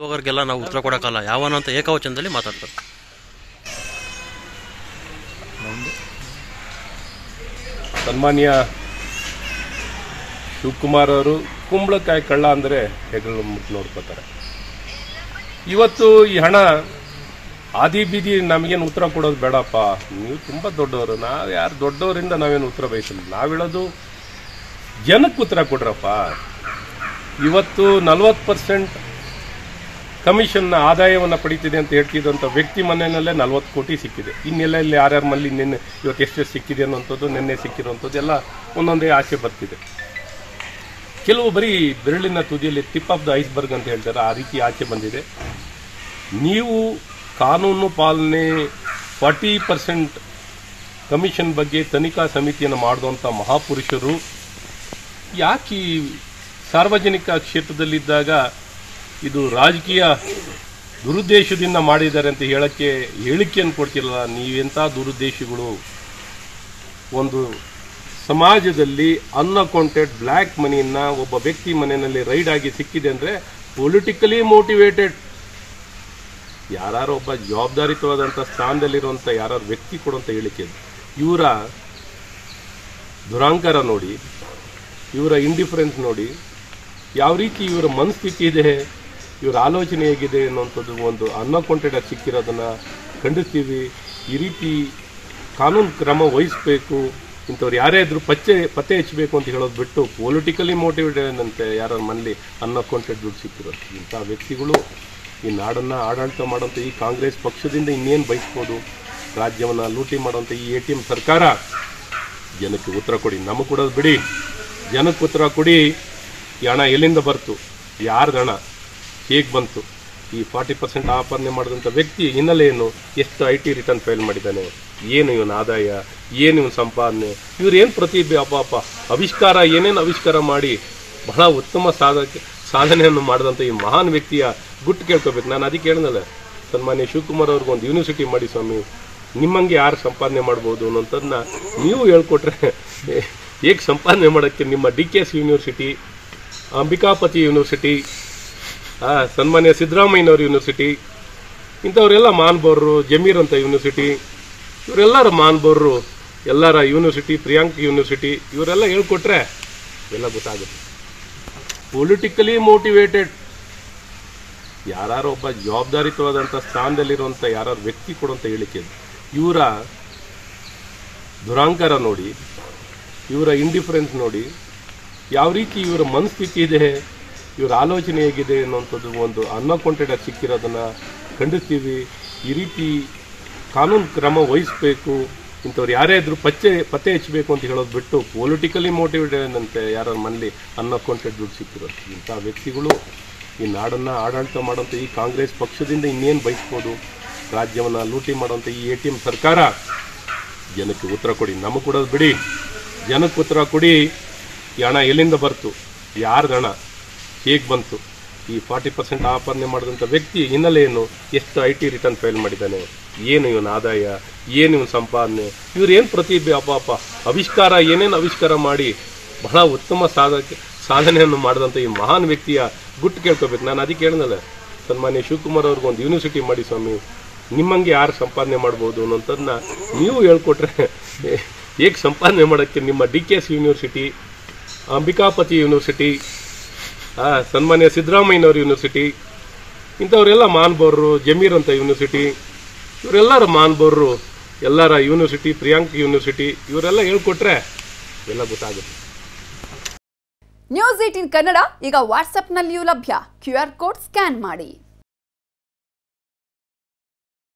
ಹೋಗೋರಿಗೆಲ್ಲ ನಾವು ಉತ್ತರ ಕೊಡೋಕ್ಕಲ್ಲ ಯಾವನ ಅಂತ ಏಕವಚನದಲ್ಲಿ ಮಾತಾಡ್ತಾರೆ ಸನ್ಮಾನ್ಯ ಶಿವಕುಮಾರ್ ಅವರು ಕುಂಬಳಕಾಯಿ ಕಳ್ಳ ಅಂದರೆ ಹೆಗಲು ಮುಟ್ಟು ನೋಡ್ಕೋತಾರೆ ಇವತ್ತು ಈ ಹಣ ಆದಿ ಬೀದಿ ನಮಗೇನು ಉತ್ತರ ಕೊಡೋದು ಬೇಡಪ್ಪ ನೀವು ತುಂಬ ದೊಡ್ಡವರು ನಾವು ಯಾರು ದೊಡ್ಡವರಿಂದ ನಾವೇನು ಉತ್ತರ ಬಯಸಿಲ್ಲ ನಾವು ಹೇಳೋದು ಜನಕ್ಕೆ ಉತ್ತರ ಕೊಡ್ರಪ್ಪ ಇವತ್ತು ನಲ್ವತ್ತು ಪರ್ಸೆಂಟ್ ಕಮಿಷನ್ನ ಆದಾಯವನ್ನು ಪಡಿತಿದೆ ಅಂತ ಹೇಳ್ತಿದ್ದಂಥ ವ್ಯಕ್ತಿ ಮನೆಯಲ್ಲೇ ನಲ್ವತ್ತು ಕೋಟಿ ಸಿಕ್ಕಿದೆ ಇನ್ನೆಲ್ಲ ಇಲ್ಲಿ ಯಾರ್ಯಾರ ಮಲ್ಲಿ ನಿನ್ನೆ ಇವತ್ತು ಎಷ್ಟೆಷ್ಟು ಸಿಕ್ಕಿದೆ ಅನ್ನೋಂಥದ್ದು ನಿನ್ನೆ ಸಿಕ್ಕಿರೋಂಥದ್ದು ಎಲ್ಲ ಒಂದೊಂದೇ ಆಸೆ ಬರ್ತಿದೆ ಕೆಲವು ಬರೀ ಬೆರಳಿನ ತುದಿಯಲ್ಲಿ ಟಿಪ್ ಆಫ್ ದ ಐಸ್ಬರ್ಗ್ ಅಂತ ಹೇಳ್ತಾರೆ ಆ ರೀತಿ ಆಚೆ ಬಂದಿದೆ ನೀವು ಕಾನೂನು ಪಾಲನೆ ಫಾರ್ಟಿ ಪರ್ಸೆಂಟ್ ಕಮಿಷನ್ ಬಗ್ಗೆ ತನಿಖಾ ಸಮಿತಿಯನ್ನು ಮಾಡಿದಂಥ ಮಹಾಪುರುಷರು ಯಾಕೆ ಈ ಸಾರ್ವಜನಿಕ ಕ್ಷೇತ್ರದಲ್ಲಿದ್ದಾಗ ಇದು ರಾಜಕೀಯ ದುರುದ್ದೇಶದಿಂದ ಮಾಡಿದ್ದಾರೆ ಅಂತ ಹೇಳಕ್ಕೆ ಹೇಳಿಕೆಯನ್ನು ಕೊಡ್ತಿರಲ್ಲ ನೀವೆಂಥ ದುರುದ್ದೇಶಗಳು ಒಂದು ಸಮಾಜದಲ್ಲಿ ಅನ್ಅಕೌಂಟೆಡ್ ಬ್ಲ್ಯಾಕ್ ಮನಿಯನ್ನ ಒಬ್ಬ ವ್ಯಕ್ತಿ ಮನೆಯಲ್ಲಿ ರೈಡ್ ಆಗಿ ಸಿಕ್ಕಿದೆ ಅಂದರೆ ಪೊಲಿಟಿಕಲಿ ಮೋಟಿವೇಟೆಡ್ ಯಾರು ಒಬ್ಬ ಜವಾಬ್ದಾರಿತವಾದಂಥ ಸ್ಥಾನದಲ್ಲಿರುವಂಥ ಯಾರು ವ್ಯಕ್ತಿ ಕೊಡುವಂಥ ಹೇಳಿಕೆ ಇದು. ಇವರ ದುರಾಂಕಾರ ನೋಡಿ ಇವರ ಇಂಡಿಫರೆನ್ಸ್ ನೋಡಿ ಯಾವ ರೀತಿ ಇವರ ಮನಸ್ಥಿತಿ ಇದೆ ಇವರ ಆಲೋಚನೆ ಹೇಗಿದೆ ಅನ್ನುವಂಥದ್ದು ಒಂದು ಅನ್ಅಕೌಂಟೆಡ್ ಆಗಿ ಸಿಕ್ಕಿರೋದನ್ನ ಖಂಡಿಸ್ತೀವಿ ಈ ರೀತಿ ಕಾನೂನು ಕ್ರಮ ವಹಿಸಬೇಕು ಇಂಥವ್ರು ಯಾರೇ ಇದ್ರು ಪಚ್ಚೆ ಪತ್ತೆ ಹಚ್ಚಬೇಕು ಅಂತ ಹೇಳೋದು ಬಿಟ್ಟು ಪೊಲಿಟಿಕಲಿ ಮೋಟಿವೇಟೆಡ್ ಅಂತೆ ಯಾರ ಮನೇಲಿ ಅನ್ಅಕೌಂಟೆಡ್ ದುಡ್ಡು ಸಿಕ್ಕಿರೋದು ಇಂಥ ವ್ಯಕ್ತಿಗಳು ಈ ನಾಡನ್ನು ಆಡಳಿತ ಮಾಡೋಂಥ ಈ ಕಾಂಗ್ರೆಸ್ ಪಕ್ಷದಿಂದ ಇನ್ನೇನು ಬಯಸ್ಬೋದು ರಾಜ್ಯವನ್ನು ಲೂಟಿ ಮಾಡೋಂಥ ಈ ಎ ಟಿ ಎಂ ಸರ್ಕಾರ ಜನಕ್ಕೆ ಉತ್ತರ ಕೊಡಿ ನಮಗೆ ಕೊಡೋದು ಬಿಡಿ ಜನಕ್ಕೆ ಉತ್ತರ ಕೊಡಿ ಈ ಹಣ ಎಲ್ಲಿಂದ ಬರ್ತು ಯಾರ್ದು ಹಣ ಹೇಗೆ ಬಂತು ಈ ಫಾರ್ಟಿ ಪರ್ಸೆಂಟ್ ಆಫರ್ನೆ ಮಾಡಿದಂಥ ವ್ಯಕ್ತಿ ಹಿನ್ನೆಲೆ ಏನು ಎಷ್ಟು ಐ ಟಿ ರಿಟರ್ನ್ ಫೈಲ್ ಮಾಡಿದ್ದಾನೆ ಏನು ಇವನ ಆದಾಯ ಏನು ಇವನ ಸಂಪಾದನೆ ಇವ್ರು ಏನು ಪ್ರತಿಭೆ ಅಪ್ಪ ಅಪ್ಪ ಆವಿಷ್ಕಾರ ಏನೇನು ಆವಿಷ್ಕಾರ ಮಾಡಿ ಬಹಳ ಉತ್ತಮ ಸಾಧಕ ಸಾಧನೆಯನ್ನು ಮಾಡಿದಂಥ ಈ ಮಹಾನ್ ವ್ಯಕ್ತಿಯ ಗುಟ್ಟು ಕೇಳ್ಕೋಬೇಕು ನಾನು ಅದಕ್ಕೆ ಹೇಳಿದ್ನಲ್ಲ ಸನ್ಮಾನ್ಯ ಶಿವಕುಮಾರ್ ಅವ್ರಿಗೆ ಒಂದು ಯೂನಿವರ್ಸಿಟಿ ಮಾಡಿ ಸ್ವಾಮಿ ನಿಮ್ಮಂಗೆ ಯಾರು ಸಂಪಾದನೆ ಮಾಡ್ಬೋದು ಅನ್ನೋಂಥದ್ದನ್ನ ನೀವು ಹೇಳ್ಕೊಟ್ರೆ ಹೇಗೆ ಸಂಪಾದನೆ ಮಾಡೋಕ್ಕೆ ನಿಮ್ಮ D K S university Ambikapati university ಆ, ಸನ್ಮಾನ್ಯ ಸಿದ್ದರಾಮಯ್ಯನವ್ರ ಯೂನಿವರ್ಸಿಟಿ ಇಂಥವರೆಲ್ಲ ಮಾನ್ಬೋರ್ರು ಜಮೀರ್ ಅಂತ ಯೂನಿವರ್ಸಿಟಿ ಇವರೆಲ್ಲರ ಮಾನ್ಬೋರ್ರು ಎಲ್ಲರ ಯೂನಿವರ್ಸಿಟಿ ಪ್ರಿಯಾಂಕ್ ಯೂನಿವರ್ಸಿಟಿ ಇವರೆಲ್ಲ ಹೇಳ್ಕೊಟ್ರೆ ಎಲ್ಲ ಗೊತ್ತಾಗುತ್ತೆ ಪೊಲಿಟಿಕಲಿ ಮೋಟಿವೇಟೆಡ್ ಯಾರು ಒಬ್ಬ ಜವಾಬ್ದಾರಿತವಾದಂಥ ಸ್ಥಾನದಲ್ಲಿರುವಂಥ ಯಾರು ವ್ಯಕ್ತಿ ಕೊಡುವಂಥ ಹೇಳಿಕೆ ಇದು. ಇವರ ದುರಾಂಕಾರ ನೋಡಿ ಇವರ ಇಂಡಿಫರೆನ್ಸ್ ನೋಡಿ ಯಾವ ರೀತಿ ಇವರ ಮನಸ್ಥಿತಿ ಇದೆ ಇವರ ಆಲೋಚನೆ ಹೇಗಿದೆ ಅನ್ನುವಂಥದ್ದು ಒಂದು ಅನ್ಅಕೌಂಟೆಡ್ ಆಗಿ ಸಿಕ್ಕಿರೋದನ್ನ ಖಂಡಿಸ್ತೀವಿ ಈ ರೀತಿ ಕಾನೂನು ಕ್ರಮ ವಹಿಸಬೇಕು ಇಂಥವ್ರು ಯಾರೇ ಇದ್ರು ಪಚ್ಚೆ ಪತ್ತೆ ಹಚ್ಚಬೇಕು ಅಂತ ಹೇಳೋದು ಬಿಟ್ಟು ಪೊಲಿಟಿಕಲಿ ಮೋಟಿವೇಟೆಡ್ ಅಂತೆ ಯಾರ ಮನೇಲಿ ಅನ್ಅಕೌಂಟೆಡ್ ದುಡ್ಡು ಸಿಕ್ಕಿರೋದು ಇಂಥ ವ್ಯಕ್ತಿಗಳು ಈ ನಾಡನ್ನು ಆಡಳಿತ ಮಾಡೋಂಥ ಈ ಕಾಂಗ್ರೆಸ್ ಪಕ್ಷದಿಂದ ಇನ್ನೇನು ಬಯಸ್ಬೋದು ರಾಜ್ಯವನ್ನು ಲೂಟಿ ಮಾಡೋಂಥ ಈ ಎ ಟಿ ಎಂ ಸರ್ಕಾರ ಜನಕ್ಕೆ ಉತ್ತರ ಕೊಡಿ ನಮಗೆ ಕೊಡೋದು ಬಿಡಿ ಜನಕ್ಕೆ ಉತ್ತರ ಕೊಡಿ ಈ ಹಣ ಎಲ್ಲಿಂದ ಬರ್ತು ಯಾರ್ದು ಹಣ ಹೇಗೆ ಬಂತು ಈ ಫಾರ್ಟಿ ಪರ್ಸೆಂಟ್ ಆಫರ್ನೆ ಮಾಡಿದಂಥ ವ್ಯಕ್ತಿ ಹಿನ್ನೆಲೆ ಏನು ಎಷ್ಟು ಐ ಟಿ ರಿಟರ್ನ್ ಫೈಲ್ ಮಾಡಿದ್ದಾನೆ ಏನು ಇವನ ಆದಾಯ ಏನು ಇವನ ಸಂಪಾದನೆ ಇವ್ರು ಏನು ಪ್ರತಿಭೆ ಅಪ್ಪ ಅಪ್ಪ ಆವಿಷ್ಕಾರ ಏನೇನು ಆವಿಷ್ಕಾರ ಮಾಡಿ ಬಹಳ ಉತ್ತಮ ಸಾಧಕ ಸಾಧನೆಯನ್ನು ಮಾಡಿದಂಥ ಈ ಮಹಾನ್ ವ್ಯಕ್ತಿಯ ಗುಟ್ಟು ಕೇಳ್ಕೋಬೇಕು ನಾನು ಅದಕ್ಕೆ ಹೇಳಿದ್ನಲ್ಲ ಸನ್ಮಾನ್ಯ ಶಿವಕುಮಾರ್ ಅವ್ರಿಗೆ ಒಂದು ಯೂನಿವರ್ಸಿಟಿ ಮಾಡಿ ಸ್ವಾಮಿ ನಿಮ್ಮಂಗೆ ಯಾರು ಸಂಪಾದನೆ ಮಾಡ್ಬೋದು ಅನ್ನೋಂಥದ್ದನ್ನ ನೀವು ಹೇಳ್ಕೊಟ್ರೆ ಹೇಗೆ ಸಂಪಾದನೆ ಮಾಡೋಕ್ಕೆ ನಿಮ್ಮ D K S university Ambikapati university ಆ, ಸನ್ಮಾನ್ಯ ಸಿದ್ದರಾಮಯ್ಯನವ್ರ ಯೂನಿವರ್ಸಿಟಿ ಇಂಥವರೆಲ್ಲ ಮಾನ್ಬೋರ್ರು ಜಮೀರ್ ಅಂತ ಯೂನಿವರ್ಸಿಟಿ ಇವರೆಲ್ಲರ ಮಾನ್ಬೋರ್ರು ಎಲ್ಲರ ಯೂನಿವರ್ಸಿಟಿ ಪ್ರಿಯಾಂಕ್ ಯೂನಿವರ್ಸಿಟಿ ಇವರೆಲ್ಲ ಹೇಳ್ಕೊಟ್ರೆ ಎಲ್ಲ ಗೊತ್ತಾಗುತ್ತೆ ನ್ಯೂಸ್ ಏಟಿನ್ ಕನ್ನಡ ಈಗ ವಾಟ್ಸ್ಆಪ್ನಲ್ಲಿಯೂ ಲಭ್ಯ ಕ್ಯೂ ಆರ್ ಕೋಡ್ ಸ್ಕ್ಯಾನ್ ಮಾಡಿ